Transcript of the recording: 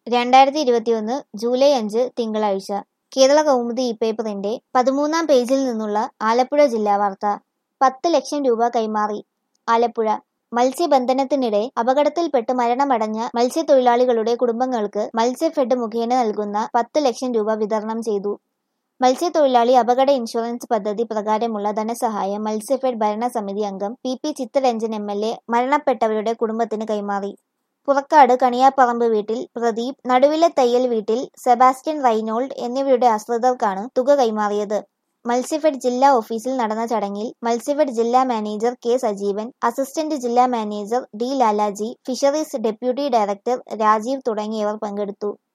രണ്ടായിരത്തി ഇരുപത്തിയൊന്ന് ജൂലൈ അഞ്ച് തിങ്കളാഴ്ച കേരള കൗമുദി ഈ പേപ്പറിന്റെ പതിമൂന്നാം പേജിൽ നിന്നുള്ള ആലപ്പുഴ ജില്ലാ വാർത്ത പത്ത് ലക്ഷം രൂപ കൈമാറി ആലപ്പുഴ മത്സ്യബന്ധനത്തിനിടെ അപകടത്തിൽപ്പെട്ട് മരണമടഞ്ഞ മത്സ്യത്തൊഴിലാളികളുടെ കുടുംബങ്ങൾക്ക് മത്സ്യഫെഡ് മുഖേന നൽകുന്ന പത്ത് ലക്ഷം രൂപ വിതരണം ചെയ്തു മത്സ്യത്തൊഴിലാളി അപകട ഇൻഷുറൻസ് പദ്ധതി പ്രകാരമുള്ള ധനസഹായം മത്സ്യഫെഡ് ഭരണസമിതി അംഗം P P Chitharanjan M L A മരണപ്പെട്ടവരുടെ കുടുംബത്തിന് കൈമാറി പുറക്കാട് കണിയാപ്പറമ്പ് വീട്ടിൽ പ്രദീപ് നടുവിലെ തയ്യൽ വീട്ടിൽ സെബാസ്റ്റ്യൻ റൈനോൾഡ് എന്നിവരുടെ ആശ്രിതർക്കാണ് തുക കൈമാറിയത് മത്സ്യഫെഡ് ജില്ലാ ഓഫീസിൽ നടന്ന ചടങ്ങിൽ മത്സ്യഫെഡ് ജില്ലാ മാനേജർ കെ സജീവൻ അസിസ്റ്റന്റ് ജില്ലാ manager D Lalaji fisheries deputy director Rajeev തുടങ്ങിയവർ പങ്കെടുത്തു